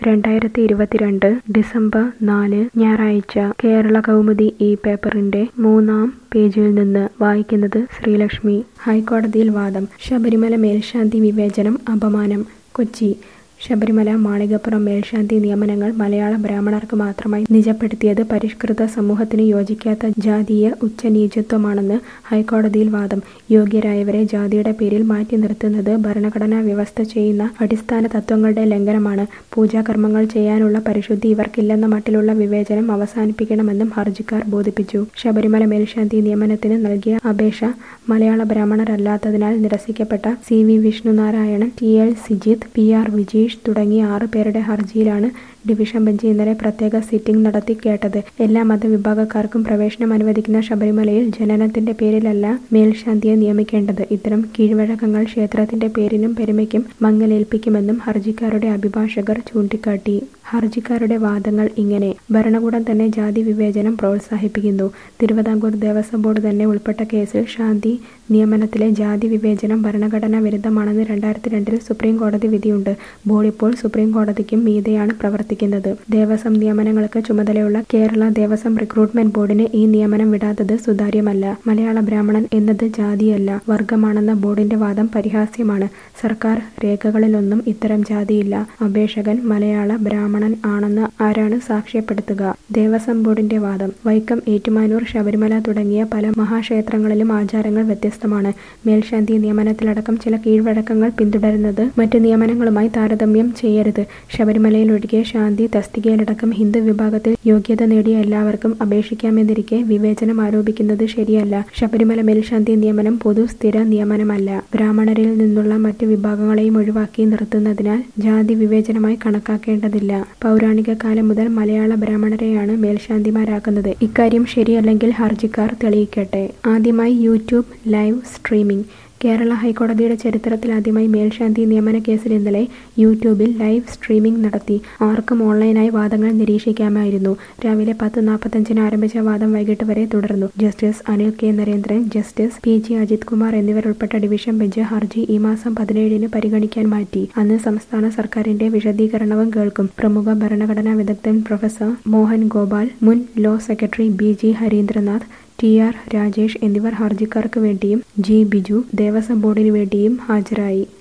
രണ്ടായിരത്തി ഇരുപത്തിരണ്ട് ഡിസംബർ നാല് ഞായറാഴ്ച കേരള കൗമുദി ഈ പേപ്പറിന്റെ മൂന്നാം പേജിൽ നിന്ന് വായിക്കുന്നത് ശ്രീലക്ഷ്മി ഹൈക്കോടതിയിൽ വാദം ശബരിമല മേൽശാന്തി വിവേചനം അപമാനം കൊച്ചി ശബരിമല മാളികപ്പുറം മേൽശാന്തി നിയമനങ്ങൾ മലയാള ബ്രാഹ്മണർക്ക് മാത്രമായി നിജപ്പെടുത്തിയത് പരിഷ്കൃത സമൂഹത്തിന് യോജിക്കാത്ത ജാതീയ ഉച്ചനീചത്വമാണെന്ന് ഹൈക്കോടതിയിൽ വാദം യോഗ്യരായവരെ ജാതിയുടെ പേരിൽ മാറ്റി നിർത്തുന്നത് ഭരണഘടനാ വ്യവസ്ഥ ചെയ്യുന്ന അടിസ്ഥാന തത്വങ്ങളുടെ ലംഘനമാണ് പൂജാകർമ്മങ്ങൾ ചെയ്യാനുള്ള പരിശുദ്ധി ഇവർക്കില്ലെന്ന മട്ടിലുള്ള വിവേചനം അവസാനിപ്പിക്കണമെന്നും ഹർജിക്കാർ ബോധിപ്പിച്ചു ശബരിമല മേൽശാന്തി നിയമനത്തിന് നൽകിയ അപേക്ഷ മലയാള ബ്രാഹ്മണരല്ലാത്തതിനാൽ നിരസിക്കപ്പെട്ട C V Vishnunarayanan T L Sijith P R Vijeesh തുടങ്ങിയ ആറ് പേരുടെ ഹർജിയിലാണ് ഡിവിഷൻ ബെഞ്ച് ഇന്നലെ പ്രത്യേക സിറ്റിംഗ് നടത്തി കേട്ടത് എല്ലാ മതവിഭാഗക്കാർക്കും പ്രവേശനം അനുവദിക്കുന്ന ശബരിമലയിൽ ജനനത്തിന്റെ പേരിലല്ല മേൽശാന്തിയെ നിയമിക്കേണ്ടത് ഇത്തരം കീഴ്വഴക്കങ്ങൾ ക്ഷേത്രത്തിന്റെ പേരിനും പെരുമയ്ക്കും മങ്ങലേൽപ്പിക്കുമെന്നും ഹർജിക്കാരുടെ അഭിഭാഷകർ ചൂണ്ടിക്കാട്ടി ഹർജിക്കാരുടെ വാദങ്ങൾ ഇങ്ങനെ ഭരണകൂടം തന്നെ ജാതി വിവേചനം പ്രോത്സാഹിപ്പിക്കുന്നു തിരുവിതാംകൂർ ദേവസ്വം ബോർഡ് തന്നെ ഉൾപ്പെട്ട കേസിൽ ശാന്തി നിയമനത്തിലെ ജാതി വിവേചനം ഭരണഘടനാ വിരുദ്ധമാണെന്ന് രണ്ടായിരത്തി രണ്ടിൽ സുപ്രീം കോടതി വിധിയുണ്ട് ബോർഡ് ഇപ്പോൾ സുപ്രീം കോടതിക്കും മീതെയാണ് പ്രവർത്തിക്കുന്നത് ദേവസ്വം നിയമനങ്ങൾക്ക് ചുമതലയുള്ള കേരള ദേവസ്വം റിക്രൂട്ട്മെന്റ് ബോർഡിന് ഈ നിയമനം വിടാത്തത് സുതാര്യമല്ല മലയാള ബ്രാഹ്മണൻ എന്നത് ജാതിയല്ല വർഗമാണെന്ന ബോർഡിന്റെ വാദം പരിഹാസ്യമാണ് സർക്കാർ രേഖകളിലൊന്നും ഇത്തരം ജാതിയില്ല അപേക്ഷകൻ മലയാള ബ്രാഹ്മണൻ ആണെന്ന് ആരാണ് സാക്ഷ്യപ്പെടുത്തുക ദേവസ്വം ബോർഡിന്റെ വാദം വൈക്കം ഏറ്റുമാനൂർ ശബരിമല തുടങ്ങിയ പല മഹാക്ഷേത്രങ്ങളിലും ആചാരങ്ങൾ വ്യത്യസ്തമാണ് മേൽശാന്തി നിയമനത്തിലടക്കം ചില കീഴ്വഴക്കങ്ങൾ പിന്തുടരുന്നത് മറ്റ് നിയമനങ്ങളുമായി താരതമ്യം ചെയ്യരുത് ശബരിമലയിൽ ഒഴികെ ശാന്തി തസ്തികയിലടക്കം ഹിന്ദു വിഭാഗത്തിൽ യോഗ്യത നേടിയ എല്ലാവർക്കും അപേക്ഷിക്കാമെന്നിരിക്കെ വിവേചനം ആരോപിക്കുന്നത് ശരിയല്ല ശബരിമല മേൽശാന്തി നിയമനം പൊതു സ്ഥിര നിയമനമല്ല ബ്രാഹ്മണരിൽ നിന്നുള്ള മറ്റ് വിഭാഗങ്ങളെയും ഒഴിവാക്കി നിർത്തുന്നതിനാൽ ജാതി വിവേചനമായി കണക്കാക്കേണ്ടതില്ല പൗരാണിക കാലം മുതൽ മലയാള ബ്രാഹ്മണരെയാണ് മേൽശാന്തിമാരാക്കുന്നത് ഇക്കാര്യം ശരിയല്ലെങ്കിൽ ഹർജിക്കാർ തെളിയിക്കട്ടെ ആദ്യമായി യൂട്യൂബ് ലൈവ് സ്ട്രീമിംഗ് കേരള ഹൈക്കോടതിയുടെ ചരിത്രത്തിൽ ആദ്യമായി മേൽശാന്തി നിയമന കേസിൽ ഇന്നലെ യൂട്യൂബിൽ ലൈവ് സ്ട്രീമിംഗ് നടത്തി ആർക്കും ഓൺലൈനായി വാദങ്ങൾ നിരീക്ഷിക്കാമായിരുന്നു രാവിലെ പത്ത് നാൽപ്പത്തഞ്ചിന് ആരംഭിച്ച വാദം വൈകിട്ട് വരെ തുടർന്നു justice Anil K Narendran justice P G Ajith Kumar എന്നിവരുൾപ്പെട്ട ഡിവിഷൻ ബെഞ്ച് ഹർജി ഈ മാസം പതിനേഴിന് പരിഗണിക്കാൻ മാറ്റി അന്ന് സംസ്ഥാന സർക്കാരിന്റെ വിശദീകരണവും കേൾക്കും പ്രമുഖ ഭരണഘടനാ വിദഗ്ധൻ പ്രൊഫസർ മോഹൻ ഗോപാൽ മുൻ law secretary B G Harindranath T R Rajesh എന്നിവർ ഹർജിക്കാർക്ക് വേണ്ടിയും ജി ബിജു ദേവസ്വം ബോർഡിനു വേണ്ടിയും ഹാജരായി